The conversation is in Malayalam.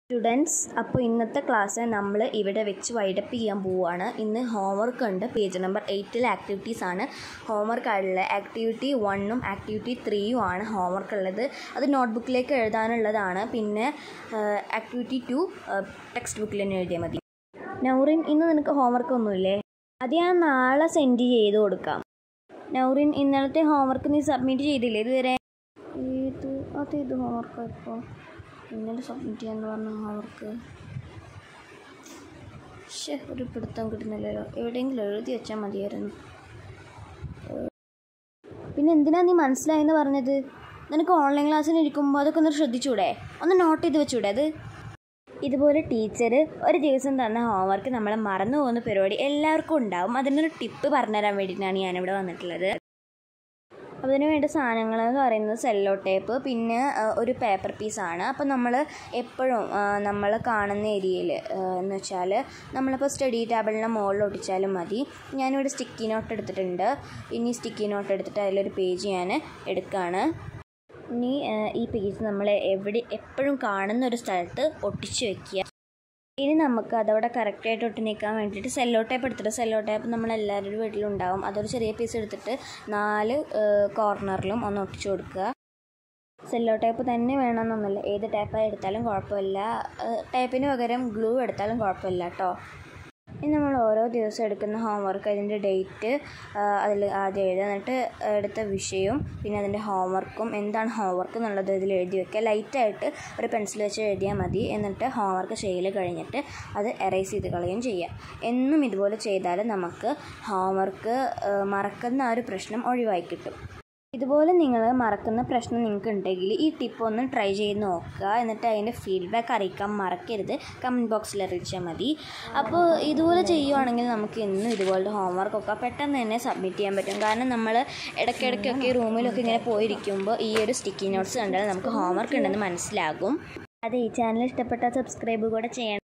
സ്റ്റുഡൻസ് അപ്പോൾ ഇന്നത്തെ ക്ലാസ് നമ്മൾ ഇവിടെ വെച്ച് വൈഡപ്പ് ചെയ്യാൻ പോവുകയാണ് ഇന്ന് ഹോംവർക്ക് ഉണ്ട് പേജ് നമ്പർ എയ്റ്റിലെ ആക്ടിവിറ്റീസ് ആണ് ഹോംവർക്ക് ആയിട്ടുള്ള ആക്ടിവിറ്റി വണ്ണും ആക്ടിവിറ്റി ത്രീയും ആണ് ഹോംവർക്ക് ഉള്ളത് അത് നോട്ട്ബുക്കിലേക്ക് എഴുതാനുള്ളതാണ് പിന്നെ ആക്ടിവിറ്റി ടു ടെക്സ്റ്റ് ബുക്കിൽ തന്നെ എഴുതിയാൽ മതി നൗറിൻ ഇന്ന് നിനക്ക് ഹോംവർക്ക് ഒന്നുമില്ലേ അത് ഞാൻ നാളെ സെൻഡ് ചെയ്ത് കൊടുക്കാം നൗറിൻ ഇന്നലത്തെ ഹോംവർക്ക് നീ സബ്മിറ്റ് ചെയ്തില്ലേ ഇതുവരെ ഏത് അതേത് ഹോംവർക്ക് ഇപ്പോൾ ഇന്നലെ സബ്മിറ്റ് ചെയ്യാന്ന് പറഞ്ഞ ഹോംവർക്ക് പക്ഷേ ഒരു പിടുത്തം കിട്ടുന്നില്ലല്ലോ എവിടെയെങ്കിലും എഴുതി വെച്ചാൽ മതിയായിരുന്നു പിന്നെ എന്തിനാ നീ മനസ്സിലായെന്ന് പറഞ്ഞത് നിനക്ക് ഓൺലൈൻ ക്ലാസ്സിന് ഇരിക്കുമ്പോൾ അതൊക്കെ ഒന്ന് ശ്രദ്ധിച്ചൂടെ ഒന്ന് നോട്ട് ചെയ്ത് വെച്ചൂടെ അത് ഇതുപോലെ ടീച്ചർ ഒരു ദിവസം തന്ന ഹോംവർക്ക് നമ്മളെ മറന്നു പോകുന്ന പരിപാടി എല്ലാവർക്കും ഉണ്ടാവും അതിനൊരു ടിപ്പ് പറഞ്ഞുതരാൻ വേണ്ടിയിട്ടാണ് ഞാനിവിടെ വന്നിട്ടുള്ളത് അതിന് വേണ്ട സാധനങ്ങൾ എന്ന് പറയുന്നത് സെല്ലോ ടേപ്പ് പിന്നെ ഒരു പേപ്പർ പീസാണ് അപ്പോൾ നമ്മൾ എപ്പോഴും നമ്മൾ കാണുന്ന ഏരിയയിൽ എന്ന് വെച്ചാൽ നമ്മളിപ്പോൾ സ്റ്റഡി ടേബിളിൻ്റെ മുകളിൽ ഒട്ടിച്ചാലും മതി ഞാനിവിടെ സ്റ്റിക്കി നോട്ട് എടുത്തിട്ടുണ്ട് ഇനി സ്റ്റിക്കി നോട്ട് എടുത്തിട്ട് അതിലൊരു പേജ് ഞാൻ എടുക്കുകയാണ് ഇനി ഈ പേജ് നമ്മൾ എവിടെ എപ്പോഴും കാണുന്ന ഒരു സ്ഥലത്ത് ഒട്ടിച്ച് വെക്കുക ഇനി നമുക്ക് അതവിടെ കറക്റ്റായിട്ട് ഒട്ടി നിൽക്കാൻ വേണ്ടിയിട്ട് സെല്ലോ ടേപ്പ് എടുത്തിട്ട് സെല്ലോ ടേപ്പ് നമ്മൾ എല്ലാവരുടെ വീട്ടിലുണ്ടാവും അതൊരു ചെറിയ പീസ് എടുത്തിട്ട് നാല് കോർണറിലും ഒന്ന് ഒട്ടിച്ചു കൊടുക്കുക സെല്ലോ ടേപ്പ് തന്നെ വേണമെന്നൊന്നുമില്ല ഏത് ടേപ്പായി എടുത്താലും കുഴപ്പമില്ല ടേപ്പിന് പകരം ഗ്ലൂ എടുത്താലും കുഴപ്പമില്ല കേട്ടോ ഇനി നമ്മൾ ഓരോ ദിവസം എടുക്കുന്ന ഹോംവർക്ക് അതിൻ്റെ ഡേറ്റ് അതിൽ ആദ്യം എഴുതുക എന്നിട്ട് എടുത്ത വിഷയവും പിന്നെ അതിൻ്റെ ഹോംവർക്കും എന്താണ് ഹോംവർക്ക് എന്നുള്ളത് ഇതിൽ എഴുതി വെക്കുക ലൈറ്റായിട്ട് ഒരു പെൻസിൽ വെച്ച് എഴുതിയാൽ മതി എന്നിട്ട് ഹോംവർക്ക് ചെയ്യൽ കഴിഞ്ഞിട്ട് അത് എറേസ് ചെയ്ത് കളയുകയും ചെയ്യുക എന്നും ഇതുപോലെ ചെയ്താൽ നമുക്ക് ഹോംവർക്ക് മറക്കുന്ന ആ ഒരു പ്രശ്നം ഒഴിവായി കിട്ടും ഇതുപോലെ നിങ്ങൾ മറക്കുന്ന പ്രശ്നം നിങ്ങൾക്ക് ഉണ്ടെങ്കിൽ ഈ ടിപ്പ് ഒന്ന് ട്രൈ ചെയ്ത് നോക്കുക എന്നിട്ട് അതിൻ്റെ ഫീഡ്ബാക്ക് അറിയിക്കാൻ മറക്കരുത് കമൻറ്റ് ബോക്സിൽ അറിയിച്ചാൽ മതി അപ്പോൾ ഇതുപോലെ ചെയ്യുവാണെങ്കിൽ നമുക്ക് എന്നും ഇതുപോലത്തെ ഹോംവർക്കൊക്കെ പെട്ടെന്ന് തന്നെ സബ്മിറ്റ് ചെയ്യാൻ പറ്റും കാരണം നമ്മൾ ഇടയ്ക്കിടയ്ക്കൊക്കെ റൂമിലൊക്കെ ഇങ്ങനെ പോയിരിക്കുമ്പോൾ ഈ ഒരു സ്റ്റിക്കി നോട്ട്സ് കണ്ടാൽ നമുക്ക് ഹോംവർക്ക് ഉണ്ടെന്ന് മനസ്സിലാകും അതെ ഈ ചാനൽ ഇഷ്ടപ്പെട്ടാൽ സബ്സ്ക്രൈബ് കൂടെ ചെയ്യണം